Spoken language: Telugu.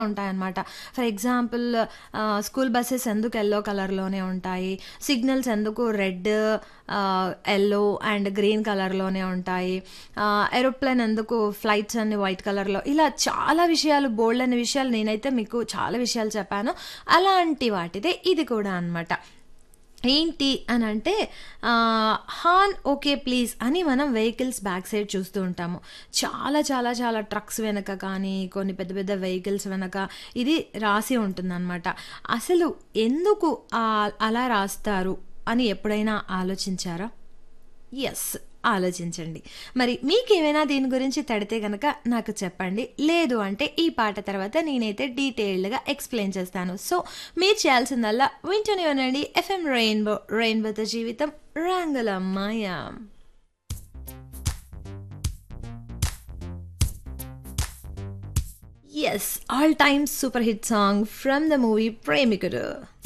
ఉంటాయన్నమాట. For example ah, school buses ఎందుకు యెల్లో కలర్‌లోనే ఉంటాయి. సిగ్నల్స్ ఎందుకు రెడ్, ఆహ్, యెల్లో అండ్ గ్రీన్ కలర్‌లోనే ఉంటాయి. ఆహ్, ఏరోప్లేన్ ఎందుకు ఫ్లైట్స్ అన్ని వైట్ కలర్‌లో ఇలా చాలా విషయాలు బోలెడన్ని విషయాలు నేనైతే మీకు చాలా విషయాలు చెప్పాను. అలాంటి వాటిదే ఇది కూడా అనమాట. ఏంటి అనంటే ఆహ్, హార్న్ ఓకే ప్లీజ్ అని మనం వెహికల్స్ బ్యాక్ సైడ్ చూస్తూ ఉంటాము. చాలా చాలా చాలా ట్రక్స్ వెనక కానీ, కొన్ని పెద్ద పెద్ద వెహికల్స్ వెనక ఇది రాసి ఉంటుందనమాట. అసలు ఎందుకు ఆహ్, అలా రాస్తారు అని ఎప్పుడైనా ఆలోచించారా? యెస్. ఆలోచించండి. మరి మీకేమైనా దీని గురించి తడితే గనక నాకు చెప్పండి. లేదు అంటే ఈ పాట తర్వాత నేనైతే డీటెయిల్డ్‌గా ఎక్స్‌ప్లెయిన్ చేస్తాను. సో, మీరు చేయాల్సిందల్లా వింటూనే ఉండండి ఎఫ్ఎం రెయిన్బో. రెయిన్బోతో జీవితం రంగులమయ. Yes. All time super hit song from the movie 'ప్రేమికుడు'.